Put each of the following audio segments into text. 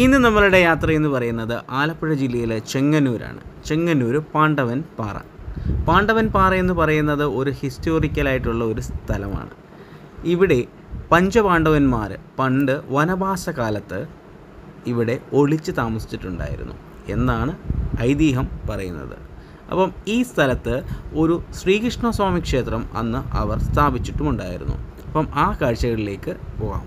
ഇന്ന് നമ്മളുടെ യാത്ര എന്ന് പറയുന്നത് ആലപ്പുഴ ജില്ലയിലെ ചെങ്ങന്നൂരാണ് ചെങ്ങന്നൂർ പാണ്ഡവൻ പാറ പാണ്ഡവൻ പാറ എന്ന് പറയുന്നത് ഒരു ഹിസ്റ്റോറിക്കലായിട്ടുള്ള ഒരു സ്ഥലമാണ് ഇവിടെ പഞ്ചപാണ്ഡവന്മാർ പണ്ട് വനവാസ കാലത്ത് ഇവിടെ ഒളിച്ച് താമസിച്ചിട്ടുണ്ടായിരുന്നു എന്നാണ് ഐതിഹ്യം പറയുന്നത് അപ്പം ഈ സ്ഥലത്ത് ഒരു ശ്രീകൃഷ്ണസ്വാമി ക്ഷേത്രം അന്ന് അവർ സ്ഥാപിച്ചിട്ടുമുണ്ടായിരുന്നു അപ്പം ആ കാഴ്ചകളിലേക്ക് പോകാം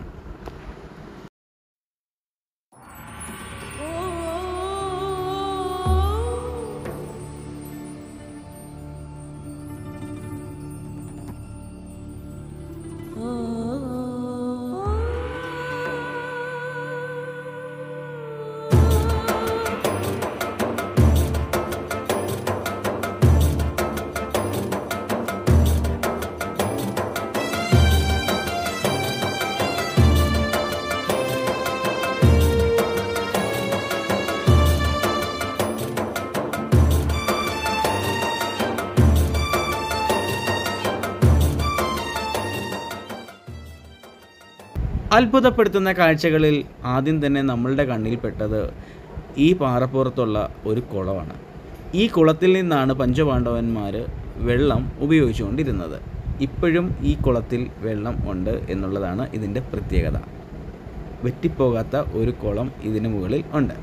അത്ഭുതപ്പെടുത്തുന്ന കാഴ്ചകളിൽ ആദ്യം തന്നെ നമ്മളുടെ കണ്ണിൽപ്പെട്ടത് ഈ പാറപ്പുറത്തുള്ള ഒരു കുളമാണ് ഈ കുളത്തിൽ നിന്നാണ് പഞ്ചപാണ്ഡവന്മാർ വെള്ളം ഉപയോഗിച്ചുകൊണ്ടിരുന്നത് ഇപ്പോഴും ഈ കുളത്തിൽ വെള്ളം ഉണ്ട് എന്നുള്ളതാണ് ഇതിൻ്റെ പ്രത്യേകത വെറ്റിപ്പോകാത്ത ഒരു കുളം ഇതിന് മുകളിൽ ഉണ്ട്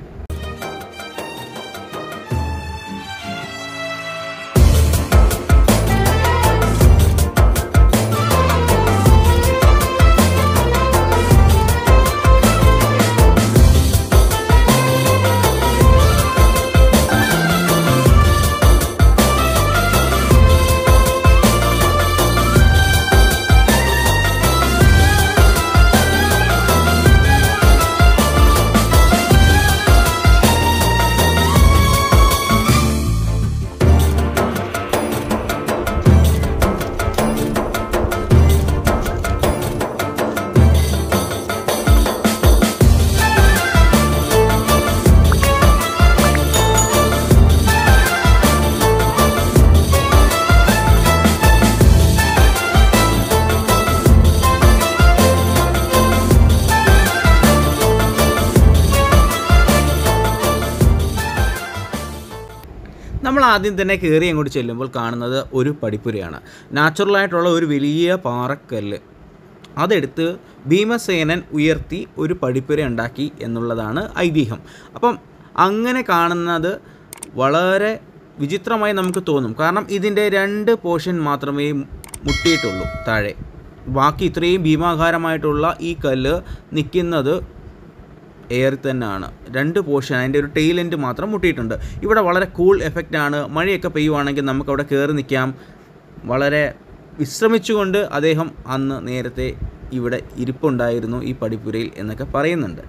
നമ്മൾ ആദ്യം തന്നെ കയറി അങ്ങോട്ട് ചെല്ലുമ്പോൾ കാണുന്നത് ഒരു പടിപ്പുരയാണ് നാച്ചുറലായിട്ടുള്ള ഒരു വലിയ പാറക്കല്ല് അതെടുത്ത് ഭീമസേനൻ ഉയർത്തി ഒരു പടിപ്പുര ഉണ്ടാക്കി എന്നുള്ളതാണ് ഐതിഹ്യം അപ്പം അങ്ങനെ കാണുന്നത് വളരെ വിചിത്രമായി നമുക്ക് തോന്നും കാരണം ഇതിൻ്റെ രണ്ട് പോർഷൻ മാത്രമേ മുട്ടിയിട്ടുള്ളൂ താഴെ ബാക്കി ഇത്രയും ഭീമാകാരമായിട്ടുള്ള ഈ കല്ല് നിൽക്കുന്നത് എയറിൽ തന്നെയാണ് രണ്ട് പോർഷൻ അതിൻ്റെ ഒരു ടെയിൽ എൻഡ് മാത്രം മുട്ടിയിട്ടുണ്ട് ഇവിടെ വളരെ കൂൾ എഫക്റ്റ് ആണ് മഴയൊക്കെ പെയ്യുവാണെങ്കിൽ നമുക്കവിടെ കയറി നിൽക്കാം വളരെ വിശ്രമിച്ചുകൊണ്ട് അദ്ദേഹം അന്ന് നേരത്തെ ഇവിടെ ഇരിപ്പുണ്ടായിരുന്നു ഈ പടിപ്പുരയിൽ എന്നൊക്കെ പറയുന്നുണ്ട്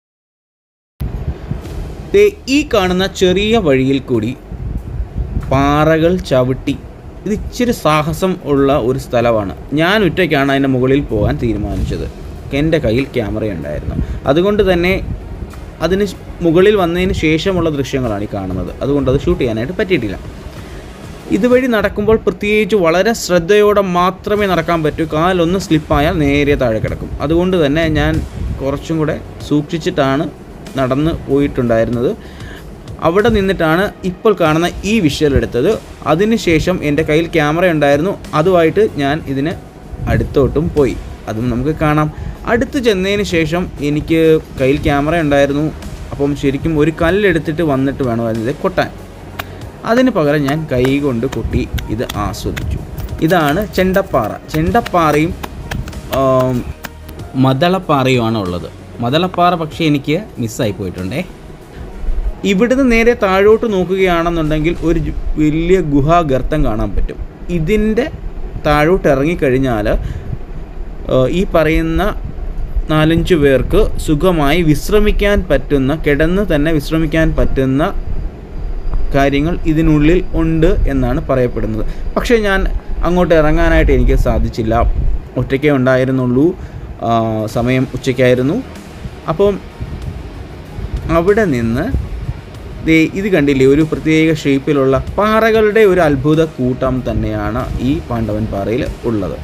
ദേ ഈ കാണുന്ന ചെറിയ വഴിയിൽ കൂടി പാറകൾ ചവിട്ടി ഇത് ഇച്ചിരി സാഹസം ഉള്ള ഒരു സ്ഥലമാണ് ഞാൻ ഒറ്റയ്ക്കാണ് അതിൻ്റെ മുകളിൽ പോകാൻ തീരുമാനിച്ചത് എൻ്റെ കയ്യിൽ ക്യാമറ ഉണ്ടായിരുന്നു അതുകൊണ്ട് തന്നെ അതിന് ശ്- മുകളിൽ വന്നതിന് ശേഷമുള്ള ദൃശ്യങ്ങളാണ് ഈ കാണുന്നത് അതുകൊണ്ട് അത് ഷൂട്ട് ചെയ്യാനായിട്ട് പറ്റിയിട്ടില്ല ഇതുവഴി നടക്കുമ്പോൾ പ്രത്യേകിച്ച് വളരെ ശ്രദ്ധയോടെ മാത്രമേ നടക്കാൻ പറ്റൂ കാലൊന്ന് സ്ലിപ്പായാൽ നേരെ താഴെ കിടക്കും അതുകൊണ്ട് തന്നെ ഞാൻ കുറച്ചും കൂടെ സൂക്ഷിച്ചിട്ടാണ് നടന്ന് പോയിട്ടുണ്ടായിരുന്നത് അവിടെ നിന്നിട്ടാണ് ഇപ്പോൾ കാണുന്ന ഈ വിഷ്വൽ എടുത്തത് അതിനുശേഷം എൻ്റെ കയ്യിൽ ക്യാമറ ഉണ്ടായിരുന്നു അതുമായിട്ട് ഞാൻ ഇതിന് അടുത്തോട്ടും പോയി അതും നമുക്ക് കാണാം അടുത്ത് ചെന്നതിന് ശേഷം എനിക്ക് കയ്യിൽ ക്യാമറ ഉണ്ടായിരുന്നു അപ്പം ശരിക്കും ഒരു കല്ലെടുത്തിട്ട് വന്നിട്ട് വേണമായിരുന്നു ഇത് കൊട്ടാൻ അതിന് പകരം ഞാൻ കൈ കൊണ്ട് കൊട്ടി ഇത് ആസ്വദിച്ചു ഇതാണ് ചെണ്ടപ്പാറ ചെണ്ടപ്പാറയും ആം, മദളപ്പാറയുമാണ് ഉള്ളത് മദളപ്പാറ പക്ഷേ എനിക്ക് മിസ്സായി പോയിട്ടുണ്ടേ ഇവിടുന്ന് നേരെ താഴോട്ട് നോക്കുകയാണെന്നുണ്ടെങ്കിൽ ഒരു ജു- വലിയ ഗുഹാഗർത്തം കാണാൻ പറ്റും ഇതിൻ്റെ താഴോട്ട് ഇറങ്ങിക്കഴിഞ്ഞാൽ ഏഹ്, ഈ പറയുന്ന നാലഞ്ച് പേർക്ക് സുഖമായി വിശ്രമിക്കാൻ പറ്റുന്ന കിടന്ന് തന്നെ വിശ്രമിക്കാൻ പറ്റുന്ന കാര്യങ്ങൾ ഇതിനുള്ളിൽ ഉണ്ട് എന്നാണ് പറയപ്പെടുന്നത് പക്ഷേ ഞാൻ അങ്ങോട്ട് ഇറങ്ങാനായിട്ട് എനിക്ക് സാധിച്ചില്ല ഒറ്റയ്ക്കേ ഉണ്ടായിരുന്നുള്ളൂ ആ, സമയം ഉച്ചയ്ക്കായിരുന്നു അപ്പം അവിടെ നിന്ന് ദേ ഇത് കണ്ടില്ലേ ഒരു പ്രത്യേക ഷേപ്പിലുള്ള പാറകളുടെ ഒരു അത്ഭുത കൂട്ടം തന്നെയാണ് ഈ പാണ്ഡവൻ പാറയിൽ ഉള്ളത്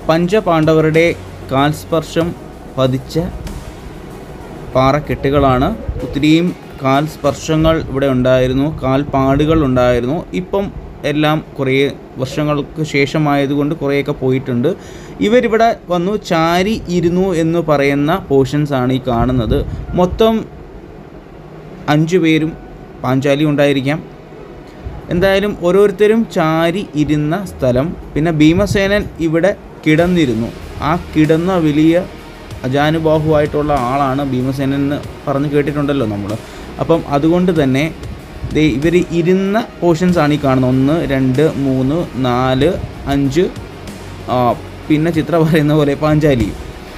പഞ്ചപാണ്ഡവരുടെ കാൽസ്പർശം പതിച്ച പാറക്കെട്ടുകളാണ് ഒത്തിരിയും കാൽ സ്പർശങ്ങൾ ഇവിടെ ഉണ്ടായിരുന്നു കാൽപ്പാടുകൾ ഉണ്ടായിരുന്നു ഇപ്പം എല്ലാം കുറേ വർഷങ്ങൾക്ക് ശേഷമായതുകൊണ്ട് കുറേയൊക്കെ പോയിട്ടുണ്ട് ഇവരിവിടെ വന്നു ചാരി ഇരുന്നു എന്ന് പറയുന്ന പോർഷൻസ് ആണ് ഈ കാണുന്നത് മൊത്തം അഞ്ചു പേരും പാഞ്ചാലി ഉണ്ടായിരിക്കാം എന്തായാലും ഓരോരുത്തരും ചാരി ഇരുന്ന സ്ഥലം പിന്നെ ഭീമസേനൻ ഇവിടെ കിടന്നിരുന്നു ആ കിടന്ന വലിയ അജാനുബാഹുവായിട്ടുള്ള ആളാണ് ഭീമസേനൻ എന്ന് പറഞ്ഞ് കേട്ടിട്ടുണ്ടല്ലോ നമ്മൾ അപ്പം അതുകൊണ്ട് തന്നെ ദേ ഇവർ ഇരുന്ന പോർഷൻസ് ആണ് ഈ കാണുന്നത് ഒന്ന് രണ്ട് മൂന്ന് നാല് അഞ്ച് ആ, പിന്നെ ചിത്ര പറയുന്ന പോലെ പാഞ്ചാലിയും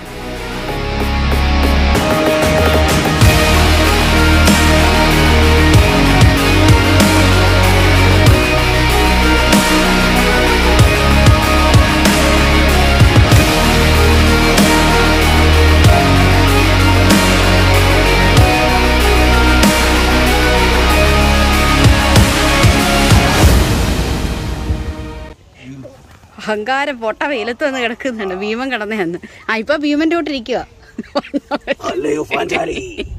അഹങ്കാരം പൊട്ട വെയിലത്ത് വന്ന് കിടക്കുന്നുണ്ട് ഭീമൻ കിടന്നതെന്ന് ആ ഇപ്പൊ ഭീമന്റെ കൂട്ടിരിക്കുക അല്ലയോ പാഞ്ചാലി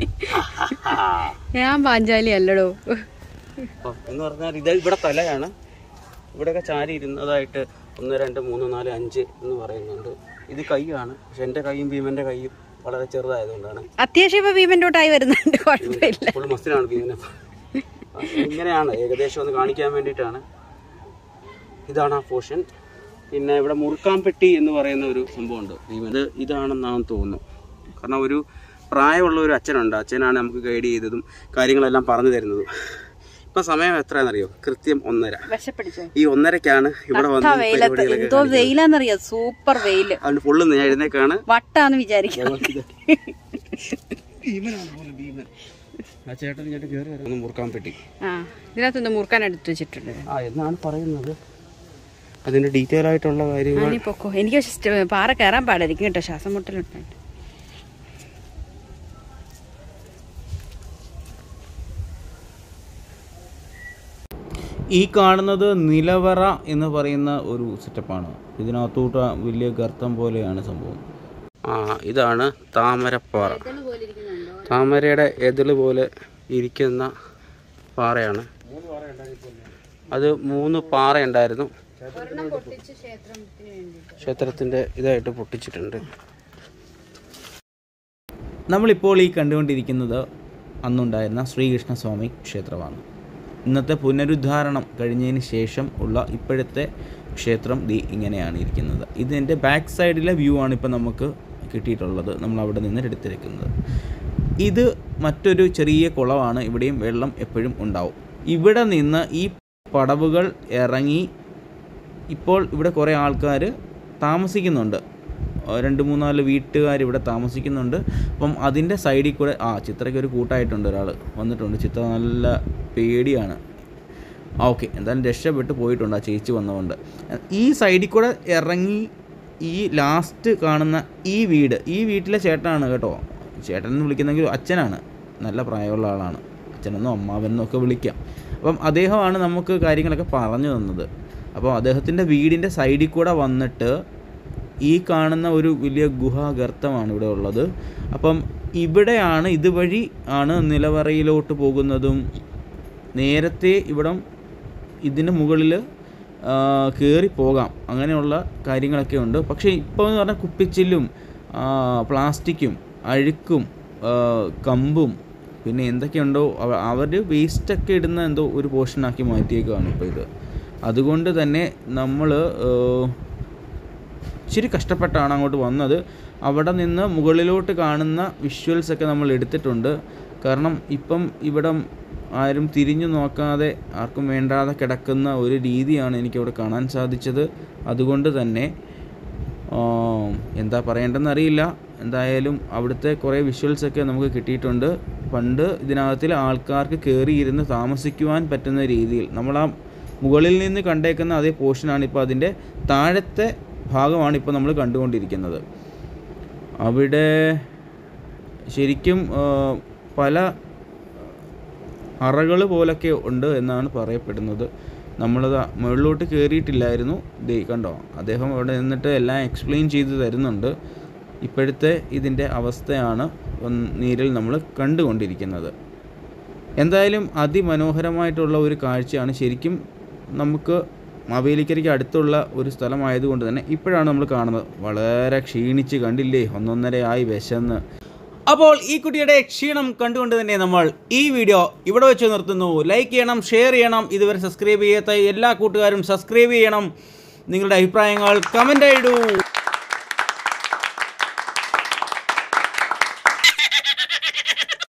ഞാൻ പാഞ്ചാലി അല്ലടോ എന്ന് പറഞ്ഞാൽ ഇത് ഇവിടെ തലയാണ് ഇവിടെയൊക്കെ ചാരി ഇരുന്നതായിട്ട് ഒന്ന് രണ്ട് മൂന്ന് നാല് അഞ്ച് എന്ന് പറയുന്നുണ്ട് ഇത് കൈയാണ് പക്ഷെ എൻ്റെ കൈയും ഭീമൻ്റെ കൈയും വളരെ ചെറുതായതുകൊണ്ടാണ് അത്യാവശ്യം ഇപ്പൊ ഭീമന്റെ കൂട്ടായി വരുന്നുണ്ട് കുഴപ്പമില്ല ഫുൾ മസ്തിലാണ് ഭീമനെ ഇങ്ങനെയാണ് ഏകദേശം ഒന്ന് കാണിക്കാൻ വേണ്ടിയിട്ടാണ് ഇതാണ് ആ പോർഷൻ പിന്നെ ഇവിടെ മുറുക്കാംപെട്ടി എന്ന് പറയുന്ന ഒരു സംഭവമുണ്ട് ഭീമൻ ഇത് ഇതാണെന്നാണ് തോന്നുന്നു കാരണം ഒരു പ്രായമുള്ള ഒരു അച്ഛനുണ്ട് അച്ഛനാണ് നമുക്ക് ഗൈഡ് ചെയ്തതും കാര്യങ്ങളെല്ലാം പറഞ്ഞു തരുന്നതും ഇപ്പൊ സമയം എത്രയാണെന്നറിയോ കൃത്യം ഒന്നര വിശപ്പിടിച്ചോ ഈ ഒന്നരക്കാണ് ഇവിടെ വന്ന് ആ വെയിലത്ത് എന്തോ വെയിലാന്നറിയോ സൂപ്പർ വെയില് അതുകൊണ്ട് ഫുള്ള് ഞാൻ എഴുന്നേക്കാണ് വട്ടാന്ന് വിചാരിക്കാം ആ ചേട്ടൻ ചേട്ടൻ കയറി വരാം ഒന്ന് മുറുക്കാൻ പെട്ടി ആ ഇതിനകത്തൊന്ന് മുറുക്കാൻ എടുത്ത് വെച്ചിട്ടുണ്ട് ആ എന്നാണ് പറയുന്നത് അതിന്റെ ഡീറ്റെയിൽ ആയിട്ടുള്ള കാര്യങ്ങൾ നീ പൊക്കോ എനിക്ക് പക്ഷെ സ്റ്റ- പാറ കയറാൻ പാടായിരിക്കും കേട്ടോ ശ്വാസം മുട്ടലുണ്ട് ഈ കാണുന്നത് നിലവറ എന്ന് പറയുന്ന ഒരു സെറ്റപ്പാണ് ഇതിനകത്തോട്ട് വലിയ ഗർത്തം പോലെയാണ് സംഭവം ആ ഇതാണ് താമരപ്പാറ താമരയുടെ എതിള് പോലെ ഇരിക്കുന്ന പാറയാണ് അത് മൂന്ന് പാറ ഉണ്ടായിരുന്നു ക്ഷേത്രത്തിൻ്റെ ഇതായിട്ട് പൊട്ടിച്ചിട്ടുണ്ട് നമ്മളിപ്പോൾ ഈ കണ്ടുകൊണ്ടിരിക്കുന്നത് അന്നുണ്ടായിരുന്ന ശ്രീകൃഷ്ണസ്വാമി ക്ഷേത്രമാണ് ഇന്നത്തെ പുനരുദ്ധാരണം കഴിഞ്ഞതിന് ശേഷം ഉള്ള ഇപ്പോഴത്തെ ക്ഷേത്രം ദി ഇങ്ങനെയാണ് ഇരിക്കുന്നത് ഇതിൻ്റെ ബാക്ക് സൈഡിലെ വ്യൂ ആണ് ഇപ്പോൾ നമുക്ക് കിട്ടിയിട്ടുള്ളത് നമ്മൾ അവിടെ നിന്ന് എടുത്തിരിക്കുന്നത് ഇത് മറ്റൊരു ചെറിയ കുളമാണ് ഇവിടെയും വെള്ളം എപ്പോഴും ഉണ്ടാവും ഇവിടെ നിന്ന് ഈ പടവുകൾ ഇറങ്ങി ഇപ്പോൾ ഇവിടെ കുറേ ആൾക്കാർ താമസിക്കുന്നുണ്ട് ആ, രണ്ട് മൂന്നാല് വീട്ടുകാർ ഇവിടെ താമസിക്കുന്നുണ്ട് അപ്പം അതിൻ്റെ സൈഡിൽ കൂടെ ആ ചിത്രയ്ക്ക് ഒരു കൂട്ടായിട്ടുണ്ട് ഒരാൾ വന്നിട്ടുണ്ട് ചിത്ര നല്ല പേടിയാണ് ആ ഓക്കെ എന്തായാലും രക്ഷപ്പെട്ട് പോയിട്ടുണ്ട് ആ ചേച്ചി വന്നതുകൊണ്ട് ഈ സൈഡിൽ കൂടെ ഇറങ്ങി ഈ ലാസ്റ്റ് കാണുന്ന ഈ വീട് ഈ വീട്ടിലെ ചേട്ടനാണ് കേട്ടോ ചേട്ടൻ എന്ന് വിളിക്കുന്നെങ്കിൽ അച്ഛനാണ് നല്ല പ്രായമുള്ള ആളാണ് അച്ഛനെന്നോ അമ്മാവെന്നോ ഒക്കെ വിളിക്കാം അപ്പം അദ്ദേഹമാണ് നമുക്ക് കാര്യങ്ങളൊക്കെ പറഞ്ഞു തന്നത് അപ്പോൾ അദ്ദേഹത്തിൻ്റെ വീടിൻ്റെ സൈഡിൽ കൂടെ വന്നിട്ട് ഈ കാണുന്ന ഒരു വലിയ ഗുഹാഗർത്തമാണ് ഇവിടെ ഉള്ളത് അപ്പം ഇവിടെയാണ് ഇതുവഴി ആണ് നിലവറയിലോട്ട് പോകുന്നതും നേരത്തെ ഇവിടം ഇതിന് മുകളിൽ കയറി പോകാം അങ്ങനെയുള്ള കാര്യങ്ങളൊക്കെ ഉണ്ട് പക്ഷേ ഇപ്പോൾ എന്ന് പറഞ്ഞാൽ കുപ്പിച്ചില്ലും ആ, പ്ലാസ്റ്റിക്കും അഴുക്കും ആ, കമ്പും പിന്നെ എന്തൊക്കെയുണ്ടോ അവർ വേസ്റ്റൊക്കെ ഇടുന്ന എന്തോ ഒരു പോർഷനാക്കി മാറ്റിയേക്കാണ് ഇപ്പോൾ ഇത് അതുകൊണ്ട് തന്നെ നമ്മൾ ഇച്ചിരി കഷ്ടപ്പെട്ടാണ് അങ്ങോട്ട് വന്നത് അവിടെ നിന്ന് മുകളിലോട്ട് കാണുന്ന വിഷ്വൽസ് ഒക്കെ നമ്മൾ എടുത്തിട്ടുണ്ട് കാരണം ഇപ്പം ഇവിടം ആരും തിരിഞ്ഞു നോക്കാതെ ആർക്കും വേണ്ടാതെ കിടക്കുന്ന ഒരു രീതിയാണ് എനിക്കവിടെ കാണാൻ സാധിച്ചത് അതുകൊണ്ട് തന്നെ ആ, എന്താ പറയേണ്ടതെന്ന് അറിയില്ല എന്തായാലും അവിടുത്തെ കുറേ വിഷ്വൽസ് ഒക്കെ നമുക്ക് കിട്ടിയിട്ടുണ്ട് പണ്ട് ഇതിനകത്തിൽ ആൾക്കാർക്ക് കയറിയിരുന്ന് താമസിക്കുവാൻ പറ്റുന്ന രീതിയിൽ നമ്മൾ ആ മുകളിൽ നിന്ന് കണ്ടേക്കുന്ന അതേ പോർഷനാണ് ഇപ്പോൾ അതിൻ്റെ താഴത്തെ ഭാഗമാണ് ഇപ്പോൾ നമ്മൾ കണ്ടുകൊണ്ടിരിക്കുന്നത് അവിടെ ശരിക്കും ആ, പല അറകൾ പോലൊക്കെ ഉണ്ട് എന്നാണ് പറയപ്പെടുന്നത് നമ്മളത് മുകളിലോട്ട് കയറിയിട്ടില്ലായിരുന്നു ദേ കണ്ടോ അദ്ദേഹം അവിടെ നിന്നിട്ട് എല്ലാം എക്സ്പ്ലെയിൻ ചെയ്ത് തരുന്നുണ്ട് ഇപ്പോഴത്തെ ഇതിൻ്റെ അവസ്ഥയാണ് ഒന്ന് നീരിൽ നമ്മൾ കണ്ടുകൊണ്ടിരിക്കുന്നത് എന്തായാലും അതിമനോഹരമായിട്ടുള്ള ഒരു കാഴ്ചയാണ് ശരിക്കും നമുക്ക് മാവേലിക്കരയ്ക്ക് അടുത്തുള്ള ഒരു സ്ഥലമായതുകൊണ്ട് തന്നെ ഇപ്പോഴാണ് നമ്മൾ കാണുന്നത് വളരെ ക്ഷീണിച്ച് കണ്ടില്ലേ ഒന്നൊന്നരയായി വിശന്ന് അപ്പോൾ ഈ കുട്ടിയുടെ ക്ഷീണം കണ്ടുകൊണ്ട് തന്നെ നമ്മൾ ഈ വീഡിയോ ഇവിടെ വെച്ച് നിർത്തുന്നു ലൈക്ക് ചെയ്യണം ഷെയർ ചെയ്യണം ഇതുവരെ സബ്സ്ക്രൈബ് ചെയ്യാത്ത എല്ലാ കൂട്ടുകാരും സബ്സ്ക്രൈബ് ചെയ്യണം നിങ്ങളുടെ അഭിപ്രായങ്ങൾ കമൻ്റ് ഇടൂ